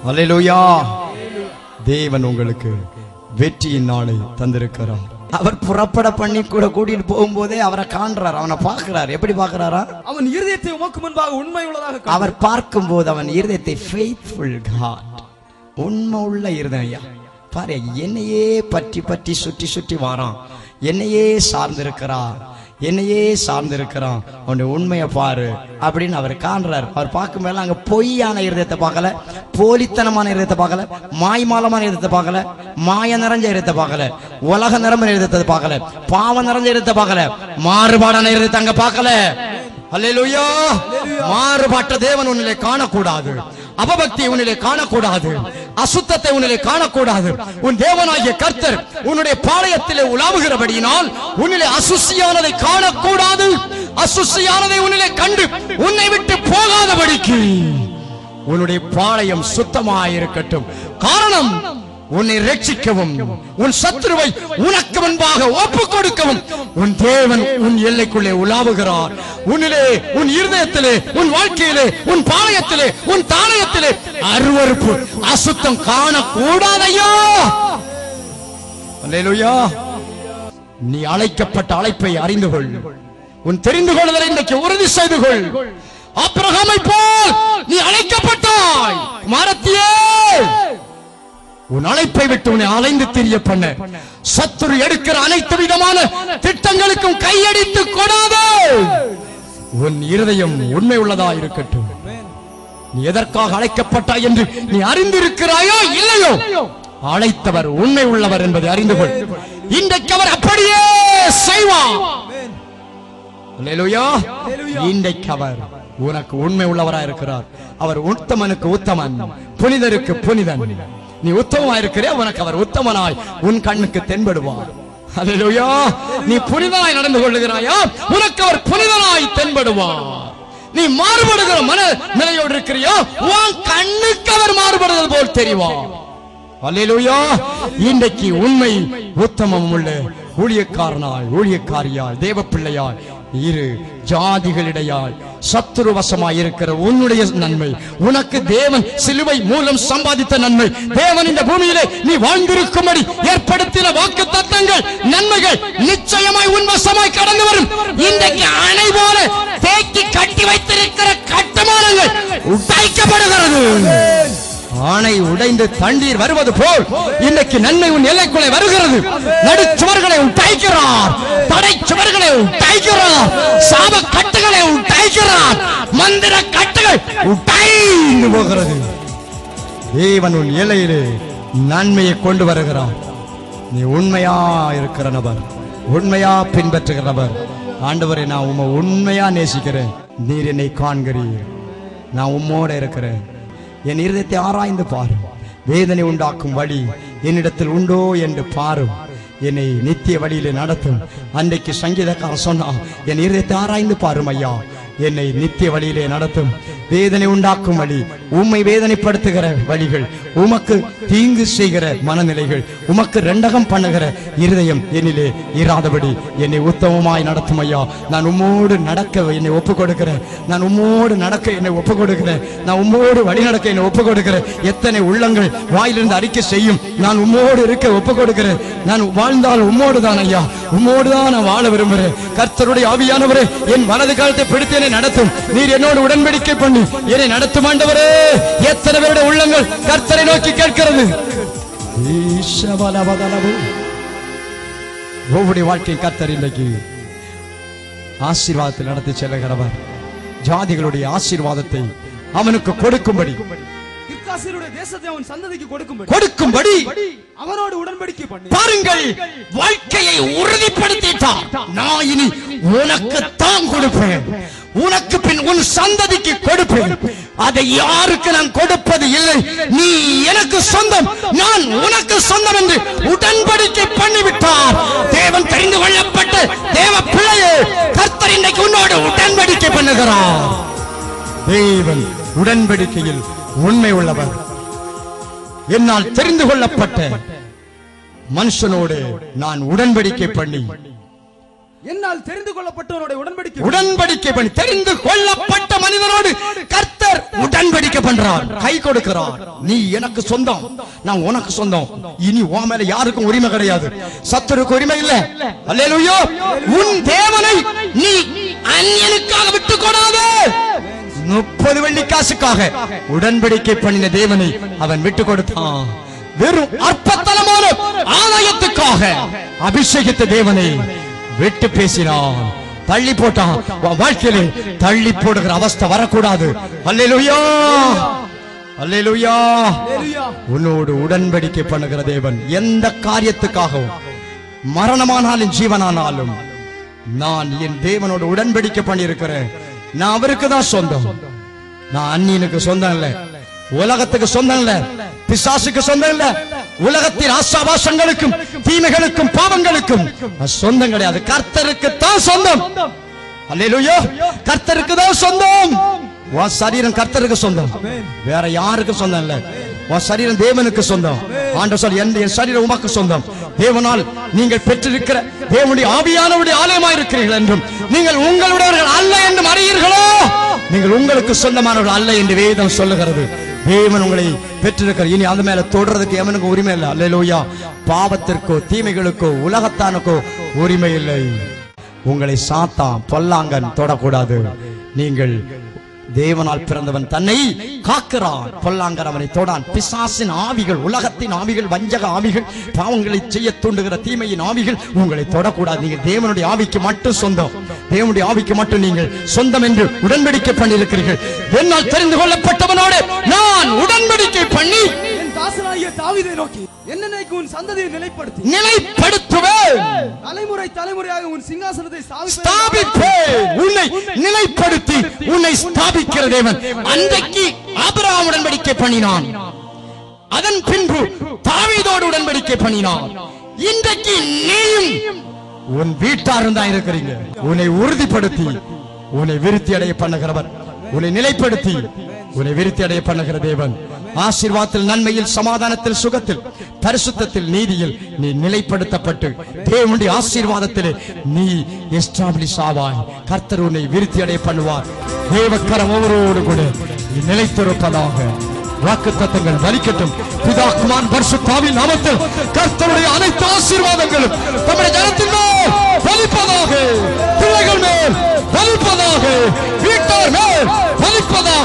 அல்லேலூயா தேவன் உங்களுக்கு வெற்றியின் நாளை தந்திருக்கிறார் அவர் புறப்பட பண்ணி கூட கூட்டிட்டு போகும்போதே அவரை காண்றார் அவனை பார்க்கிறார் எப்படி பார்க்கிறாரா அவன் இருதயத்தை உமக்கு முன்பாக உண்மை உள்ளதாக காண்பான். அவர் பார்க்கும்போது அவன் இருதயத்தை ஃபெய்த்ஃபுல் காட் உண்மை உள்ள இருதயம் ஐயா பாரு என்னையே பற்றி பற்றி சுற்றி சுற்றி வாரான் என்னையே சார்ந்திருக்கிறான் என்னையே சார்ந்திருக்கிறான் அவனுடைய உண்மையை பாரு அப்படின்னு அவர் காண்றார் அவர் பார்க்கும் போது அங்க பொய்யான இருதயத்தை பார்க்கல போலித்தனமான இருதயத்தை பார்க்கல மாய்மாலமான இருதயத்தை பார்க்கல மாய நிறைஞ்ச இருதயத்தை பார்க்கல உலக நிரம்பின இருதயத்தை பார்க்கல பாவம் நிறைஞ்ச இருதயத்தை பார்க்கல மாறுபாடான இருதயத்தை அங்க பார்க்கல அல்லேலூயா மாறுபாட்ட தேவன் உன்னிலே காணக்கூடாது அபபக்தி உன்னிலே காணக்கூடாது அசுத்தத்தை உன்னிலே காணக்கூடாது உன் தேவனாகிய கர்த்தர் உன்னுடைய பாளையத்திலே உலாவுகிறபடியினால் உன்னிலே அசுசியானதை காணக்கூடாது அசுசியானதை உன்னிலே கண்டு உன்னை விட்டு போகாதபடிக்கு உன்னுடைய பாளையம் சுத்தமாயிருக்கட்டும் காரணம் உன்னை ரட்சிக்கவும் உன் சத்துருவை உனக்கு முன்பாக ஒப்பு கொடுக்கவும் உன் தேவன் உன் எல்லைக்குள்ளே உலாவுகிறார் உன்னிலே உன் இருதயத்திலே உன் வாழ்க்கையிலே உன் பாளையத்திலே உன் தாளையத்திலே அருவருப்பு அசுத்தம் காணக்கூடாதையோ அல்லேலூயா நீ அழைக்கப்பட்ட அழைப்பை அறிந்து கொள் உன் தெரிந்து கொள்வதை இன்றைக்கு உறுதி செய்து கொள் ஆபிரகாமை போல் நீ அழைக்கப்பட்டாய் மாரத்தியே உன் அழைப்பை விட்டு உன்னை அலைந்து திரிய பண்ண சத்துரு எடுக்கிற அனைத்து விதமான திட்டங்களுக்கும் கையடித்து கொடாதே உன் இருதயம் உண்மை உள்ளதா இருக்கட்டும் நீ எதற்காக அழைக்கப்பட்டாய் என்று நீ அறிந்திருக்கிறாயோ இல்லையோ அழைத்தவர் உண்மை உள்ளவர் என்பதை அறிந்து கொள் இன்றைக்கு அவர் அப்படியே செய்வார் அல்லேலூயா இன்றைக்கு அவர் உனக்கு உண்மை உள்ளவரா இருக்கிறார் அவர் உத்தமனுக்கு உத்தமன் புனிதருக்கு புனிதன் நீ உத்தமமா இருக்கிறே உனக்கு அவர் உத்தமனாய் உன் கண்ணுக்கு தென்படுவார் அல்லேலூயா நீ புனிதனாய் நடந்து கொள்ளுகிறாயா உனக்கு அவர் புனிதனாய் தென்படுவார் நீ மாறுபடுகிற மன நிலையோடு இருக்கிறியோ உன் கண்ணுக்கு அவர் மாறுபடுதல் போல் தெரிவார் அல்லேலூயா இன்றைக்கு உண்மை உத்தமம் உள்ள ஊழியக்காரனாய் ஊழியக்காரியாய் தேவ பிள்ளையாய் இரு ஜாதிகளிடையாய் சத்துருவசமாய் இருக்கிற உன்னுடைய நன்மை உனக்கு தேவன் சிலுவை மூலம் சம்பாதித்த நன்மை தேவன் இந்த பூமியிலே நீ வாழ்ந்திருக்கும்படி ஏற்படுத்தின வாக்கு தத்தங்கள் நன்மைகள் நிச்சயமாய் உன் வசமாய் கடந்து வரும் இன்றைக்கு அணை போல தேக்கி கட்டி வைத்திருக்கிற கட்டுமானங்கள் உடைக்கப்படுகிறது ஆணை உடைந்து தண்ணீர் வருவது போல் இன்னைக்கு நன்மை உன் எல்லைக்குள்ளே வருகிறது நடுச்சுவர்களை உடைக்கிறார் தடை சுவர்களை உடைக்கிறார் சாப கட்டுகளை உடைக்கிறார் மந்திர கட்டுகள் உடைந்து போகிறது தேவன் உன் எல்லையிலே நன்மையை கொண்டு வருகிறார் நீ உண்மையா இருக்கிற நபர் உண்மையா பின்பற்றுகிற நபர் ஆண்டவரை நான் உம்மை உண்மையா நேசிக்கிறேன் நீர் என்னை காண்கிறீர் நான் உம்மோட இருக்கிறேன் என் இருதயத்தை ஆராய்ந்து பாரும் வேதனை உண்டாக்கும் வழி என்னிடத்தில் உண்டோ என்று பாரும் என்னை நித்திய வழியிலே நடத்தும் அன்றைக்கு சங்கீதக்காரன் சொன்னான் என் இருதயத்தை ஆராய்ந்து பாரும் ஐயா என்னை நித்திய வழியிலே நடத்தும் வேதனை உண்டாக்கும் வழி உம்மை வேதனைப்படுத்துகிற வழிகள் உமக்கு தீங்கு செய்கிற மனநிலைகள் உமக்கு ரெண்டகம் பண்ணுகிற இருதயம் என்னிலே இராதபடி என்னை உத்தமமாய் நடத்தும் ஐயா நான் உம்மோடு நடக்க என்னை ஒப்பு கொடுக்கிறேன் நான் உம்மோடு நடக்க என்னை ஒப்பு கொடுக்கிறேன் நான் உம்மோடு வழி நடக்க என்னை ஒப்பு கொடுக்கிறேன் எத்தனை உள்ளங்கள் வாயிலிருந்து அறிக்கை செய்யும் நான் உம்மோடு இருக்க ஒப்பு கொடுக்கிறேன் நான் வாழ்ந்தால் உம்மோடு தான் ஐயா உம்மோடு தான் நான் வாழ விரும்புகிறேன் கர்த்தருடைய ஆவியானவரே என் வலது காலத்தை பிடித்து என்னை நடத்தும் நீர் என்னோடு உடன்படிக்கை பண்ணி என்னை நடத்தும் ஆண்டவரே எத்தனை பேருடைய உள்ளங்கள் கர்த்தரை நோக்கி கேட்கிறது ஈஷவலவதலவு. ஒவ்வொரு வாழ்க்கை கர்த்தர் இன்றைக்கு ஆசீர்வாதத்தில் நடத்தி செல்லுகிறவர் ஜாதிகளுடைய ஆசீர்வாதத்தை அவனுக்கு கொடுக்கும்படி கிர்காசியருடைய தேசத்தை அவன் சந்ததிக்கு கொடுக்கும்படி கொடுக்கும்படி அவனோடு உடன்படிக்கை பண்ணி பாருங்கள் வாழ்க்கையை உறுதிப்படுத்திட்டார் நான் இனி உனக்கு தான் கொடுப்பேன் உனக்கு பின் உன் சந்ததிக்கு கொடுப்பேன் அதை யாருக்கு நான் கொடுப்பது இல்லை நீ எனக்கு சொந்தம் நான் உனக்கு சொந்தம் என்று உடன்படிக்கை பண்ணிவிட்டார் தேவன் தெரிந்து கொள்ளப்பட்ட தேவ பிள்ளையே கர்த்தர் இன்றைக்கு உன்னோடு உடன்படிக்கை பண்ணுகிறார் தேவன் உடன்படிக்கையில் உண்மை உள்ளவர் என்னால் தெரிந்து கொள்ளப்பட்ட மனுஷனோடு நான் உடன்படிக்கை பண்ணி என்னால் தெரிந்து கொள்ளப்பட்டவனுடைய உடன்படிக்கை உடன்படிக்கை பண்ணி தெரிந்து கொள்ளப்பட்ட மனிதனோடு கர்த்தர் கர்த்தர் உடன்படிக்கை பண்றார் கை கொடுக்கிறார் நீ எனக்கு சொந்தம் நான் உனக்கு சொந்தம் இனி உன் மேல யாருக்கும் உரிமை கிடையாது சத்துருக்கு உரிமை இல்ல அல்லேலூயா உன் தேவனை நீ அந்நியனுக்காக விட்டு கொடாதே முப்பது வெள்ளி காசுக்காக உடன்படிக்கை பண்ணின தேவனை அவன் விட்டு கொடுத்தான் வெறும் அற்பத்தனமான ஆலயத்துக்காக அபிஷேகித்த தேவனை விட்டு பேசினான் தள்ளி போட்டான் உன் வாழ்க்கையிலே தள்ளி போடுகிற அவஸ்தை வரக்கூடாது அல்லேலூயா அல்லேலூயா ஹalleluya உன்னோடு உடன்படிக்கை பண்ணுகிற தேவன் எந்த காரியத்துக்காகவும் மரணமானாலும் ஜீவனானாலும் நான் என் தேவனோடு உடன்படிக்கை பண்ணியிருக்கிறேன் நான் அவருக்கு தான் சொந்தம் நான் அந்நியனுக்கு சொந்தம் இல்ல உலகத்துக்கு சொந்தம் இல்ல பிசாசுக்கு சொந்தம் இல்ல உலகத்தின் ஆசாபாசங்களுக்கும் தீமைகளுக்கும் பாவங்களுக்கும் நான் சொந்தம் கிடையாது கர்த்தருக்கு தான் சொந்தம் அல்லேலூயா கர்த்தருக்கு தான் சொந்தம் உன் சரீரம் கர்த்தருக்கு சொந்தம் வேற யாருக்கும் சொந்தம் இல்ல உன் சரீரம் தேவனுக்கு சொந்தம் ஆண்டவர் சொல் என் என் சரீரம் உமக்கு சொந்தம் தேவனால் நீங்கள் பெற்றிருக்கிற தேவனுடைய ஆவியானவருடைய ஆலயமாய் இருக்கிறீர்கள் என்றும் நீங்கள் உங்களுடையவர்கள் அல்ல என்றும் அறியீர்களோ நீங்கள் உங்களுக்கு சொந்தமானவர்கள் அல்ல என்று வேதம் சொல்லுகிறது தேவன் உங்களை பெற்றிருக்கிற இனி அந்த மேல தொடர்றதுக்கு எவனுக்கு உரிமை இல்லை அல்லேலூயா பாவத்திற்கோ தீமைகளுக்கோ உலகத்தானுக்கோ உரிமை இல்லை உங்களை சாத்தான் பொல்லாங்கன் தொடக்கூடாது நீங்கள் தேவனால் பிறந்தவன் தன்னை காக்கிறான் பொல்லாங்கன் அவனை தொடான் பிசாசின் ஆவிகள் உலகத்தின் ஆவிகள் வஞ்சக ஆவிகள் பாவங்களை செய்ய தூண்டுகிற தீமையின் ஆவிகள் உங்களை தொடக்கூடாது நீங்கள் தேவனுடைய ஆவிக்கு மட்டும் சொந்தம் தேவனுடைய ஆவிக்கு மட்டும் நீங்கள் சொந்தம் என்று உடன்படிக்கை பண்ணியிருக்கிறீர்கள் என்னால் தெரிந்து கொள்ளப்பட்டவனோடு நான் உடன்படிக்கை பண்ணி என் தாசனாகிய தாவீதை நோக்கி என்னைக்கு உன் சந்ததியை நிலைப்படுத்தி நிலைப்படுத்துவேன் தலைமுறை தலைமுறையாக உன் சிங்காசனத்தை ஸ்தாபிப்பேன் ஸ்தாபிப்பேன் உன்னை நிலைப்படுத்தி உன்னை ஸ்தாபிக்கிற தேவன் அன்றைக்கு ஆபிரகாம் உடன்படிக்கை பண்ணினான் அதன் பின்பு தாவீதோடு உடன்படிக்கை பண்ணினான் இன்றைக்கு நீயும் உன் வீட்டாரும் தான் இருக்கிறீங்க உன்னை உறுதிப்படுத்தி உன்னை விருத்தி அடைய பண்ணுகிறவர் உன்னை நிலைப்படுத்தி உன்னை விருத்தி அடைய பண்ணுகிற தேவன் ஆசீர்வாதத்தில் நன்மையில் சமாதானத்தில் சுகத்தில் பரிசுத்தத்தில் நீதியில் நீ நிலைப்படுத்தப்பட்டு தேவனுடைய ஆசீர்வாதத்திலே நீ எஸ்டாப்ளிஷ் ஆவாய் கர்த்தர் உன்னை விருத்தி அடைய பண்ணுவார் தேவக்கரம் ஒவ்வொருவரோடு கூட நீ நிலைத்திருப்பதாக வாக்கு தத்தங்கள் வலிக்கட்டும் பிதா குமான் பரிசுத்தாவின் நாமத்தில் கர்த்தருடைய அனைத்து ஆசீர்வாதங்களும் நம்முடைய ஜனத்தின் மேல் வலிப்பதாக பிள்ளைகள் மேல் வலிப்பதாக வீட்டார் மேல் வலிப்பதாக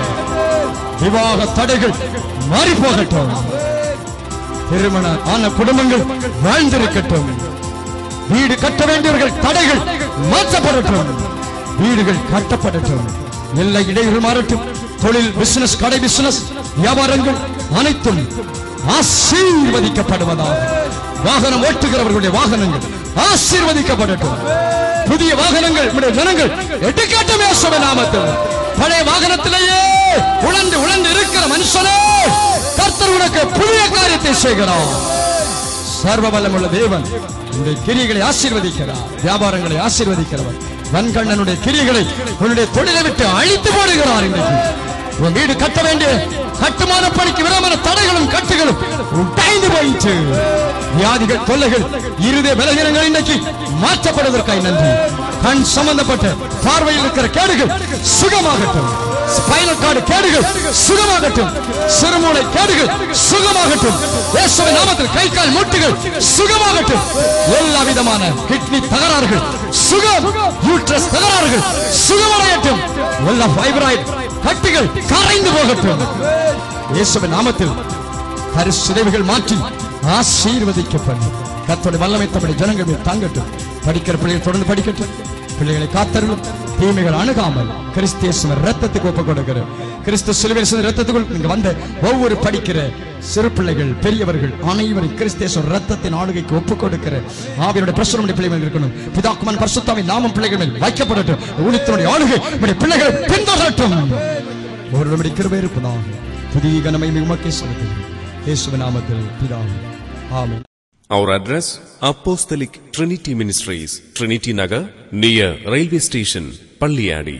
விவாக தடைகள் மாறி போகட்டும் திருமண ஆன குடும்பங்கள் வாழ்ந்திருக்கட்டும் வீடு கட்ட வேண்டியவர்கள் தடைகள் மாற்றப்படட்டும் வீடுகள் கட்டப்படட்டும் எல்லை இடையூறு மாறட்டும் தொழில் பிசினஸ் கடை பிசினஸ் வியாபாரங்கள் அனைத்தும் ஆசீர்வதிக்கப்படுவதாக வாகனம் ஓட்டுகிறவர்களுடைய வாகனங்கள் ஆசீர்வதிக்கப்படட்டும் புதிய வாகனங்கள் நம்முடைய ஜனங்கள் எடுக்கட்டும் இயேசுவின் நாமத்தில் பழைய வாகனத்திலேயே உழந்து உழந்து இருக்கிற மனுஷனே கர்த்தர் உனக்கு புதிய காரியத்தை செய்கிறார் சர்வ வல்லமுள்ள தேவன் உன்னுடைய கிரியைகளை ஆசீர்வதிக்கிறார் வியாபாரங்களை ஆசீர்வதிக்கிறவர் வன்கண்ணனுடைய கிரியைகளை உன்னுடைய தொழிலை விட்டு அழித்து போடுகிறார் இன்றைக்கு உன் வீடு கட்ட வேண்டிய கட்டுமான பணிக்கு விதமான தடைகளும் கட்டுகளும் உடைந்து போயிற்று வியாதிகள் தொல்லைகள் இருதய பலகீனங்கள் இன்னைக்கு மாற்றப்படுவதற்காக நன்றி கண் சம்பந்தப்பட்ட பார்வையில் இருக்கிற கேடுகள் சுகமாகட்டும் ஸ்பைனல் கார்டு கேடுகள் சுகமாகட்டும் சிறுமூளை கேடுகள் சுகமாகட்டும் இயேசுவின் நாமத்தில் கை கால் மூட்டுகள் சுகமாகட்டும் எல்லா விதமான கிட்னி தகராறுகள் சுகம் யூட்ரஸ் தகராறுகள் சுகமடையட்டும் எல்லா ஃபைப்ராய்டு கட்டிகள் கரைந்து போகட்டும் இயேசுவின் நாமத்தில் கருசிதைவுகள் மாற்றி ஆசீர்வதிக்கப்படும் கர்த்தருடைய வல்லமை தம்முடைய ஜனங்கள் மேல் தாங்கட்டும் படிக்கிற பிள்ளைகள் தொடர்ந்து படிக்கட்டும் பிள்ளைகளை காத்தருளும் தீமைகள் அணுகாமல் கிறிஸ்தியேசுவின் ரத்தத்துக்கு ஒப்புக் கொடுக்கிற கிறிஸ்து சிலுவையில் சிந்த ரத்தத்துக்குள் இங்க வந்த ஒவ்வொரு படிக்கிற சிறு பிள்ளைகள் பெரியவர்கள் அனைவரும் கிறிஸ்தியேசுவின் ரத்தத்தின் ஆளுகைக்கு ஒப்புக் கொடுக்கிற ஆவியனுடைய பிரசுரமுடைய பிள்ளைகள் இருக்கணும் பிதாக்குமன் பரிசுத்தாவின் நாமம் பிள்ளைகள் மேல் வைக்கப்படட்டும் ஊழியத்தினுடைய ஆளுகை நம்முடைய பிள்ளைகளை பின்தொடரட்டும் ஒரு நம்முடைய கிருபை இருப்பதாக புதிய கனமை உமக்கே செலுத்துகிறேன் இயேசுவின் நாமத்தில் பிதாவே ஆமென் Our address Apostolic Trinity Ministries, Trinity Nagar, near Railway Station, Palliyadi,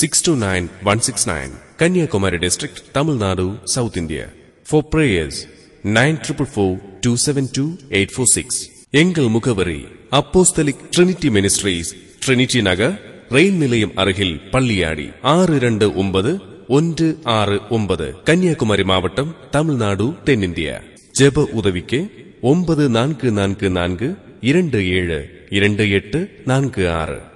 629169, Kanyakumari District, Tamil Nadu, South India. For prayers, 9444272846. எங்கள் முகவரி apostolic trinity ministries trinity Nagar ரயில் நிலையம் அருகில் பள்ளியாடி ஆறு இரண்டு ஒன்பது ஒன்று ஆறு ஒன்பது கன்னியாகுமரி மாவட்டம் தமிழ்நாடு தென்னிந்தியா ஜெப உதவிக்கு ஒன்பது நான்கு நான்கு நான்கு இரண்டு ஏழு இரண்டு எட்டு நான்கு ஆறு